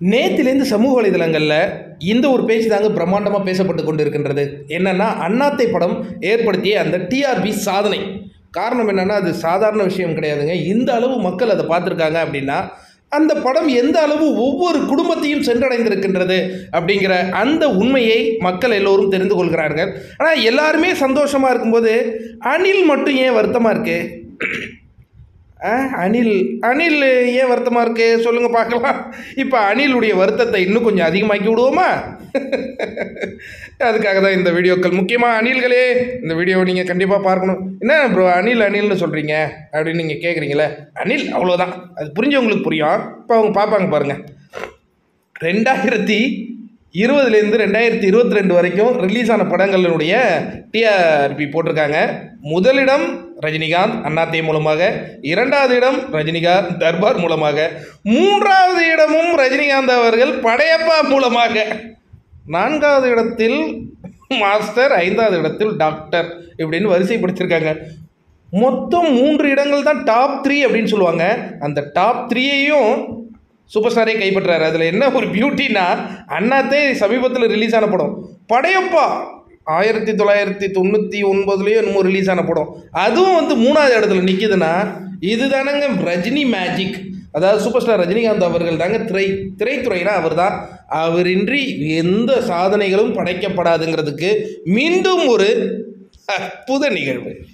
நேத்திலேருந்து சமூக வலைதளங்களில் இந்த ஒரு பேச்சு தாங்க பிரம்மாண்டமாக பேசப்பட்டு கொண்டு இருக்கின்றது என்னன்னா அண்ணாத்தை படம் ஏற்படுத்திய அந்த டிஆர்பி சாதனை காரணம் என்னன்னா அது சாதாரண விஷயம் கிடையாதுங்க இந்த அளவு மக்கள் அதை பார்த்துருக்காங்க அப்படின்னா அந்த படம் எந்த அளவு ஒவ்வொரு குடும்பத்தையும் சென்றடைந்திருக்கின்றது அப்படிங்கிற அந்த உண்மையை மக்கள் எல்லோரும் தெரிந்து கொள்கிறார்கள் ஆனால் எல்லாருமே சந்தோஷமாக இருக்கும்போது அனில் மட்டும் ஏன் வருத்தமாக இருக்கு ஆ, அனில் அனில் ஏன் வருத்தமாக இருக்கு சொல்லுங்க பார்க்கலாம் இப்போ அனிலுடைய வருத்தத்தை இன்னும் கொஞ்சம் அதிகமாக்கி விடுவோமா அதுக்காக தான் இந்த வீடியோக்கள் முக்கியமாக அனில்களே இந்த வீடியோவை நீங்கள் கண்டிப்பாக பார்க்கணும் என்ன ப்ரோ அனில் அனில்னு சொல்கிறீங்க அப்படின்னு நீங்கள் கேட்குறீங்களே அனில் அவ்வளோதான் அது புரிஞ்சவங்களுக்கு புரியும் இப்போ அவங்க பார்ப்பாங்க பாருங்கள் ரெண்டாயிரத்தி இருபதுலேருந்து ரெண்டாயிரத்தி இருபத்தி ரெண்டு வரைக்கும் ரிலீஸ் ஆன படங்களினுடைய டிஆர்பி போட்டிருக்காங்க முதலிடம் ரஜினிகாந்த் அண்ணாத்தே மூலமாக இரண்டாவது இடம் ரஜினிகாந்த் தர்பார் மூலமாக மூன்றாவது இடமும் ரஜினிகாந்த் அவர்கள் படையப்பா மூலமாக நான்காவது இடத்தில் மாஸ்டர் ஐந்தாவது இடத்தில் டாக்டர் இப்படின்னு வரிசைப்படுத்தியிருக்காங்க மொத்தம் மூன்று இடங்கள் தான் டாப் த்ரீ அப்படின்னு சொல்லுவாங்க அந்த டாப் த்ரீயையும் சூப்பர் ஸ்டாரே கைப்பற்றாரு அதில் என்ன ஒரு பியூட்டினா அண்ணாத்தே சமீபத்தில் ரிலீஸ் ஆன படம் படையப்பா ஆயிரத்தி தொள்ளாயிரத்தி தொண்ணூற்றி ஒன்பதுலேயோ என்னமோ ரிலீஸ் ஆன படம் அதுவும் வந்து மூணாவது இடத்துல நிற்கிதுன்னா இதுதானங்க ரஜினி மேஜிக் அதாவது சூப்பர் ஸ்டார் ரஜினிகாந்த் அவர்கள் தாங்க திரை திரைத்துறைனா அவர் தான் அவரின்றி எந்த சாதனைகளும் படைக்கப்படாதுங்கிறதுக்கு மீண்டும் ஒரு அற்புத நிகழ்வு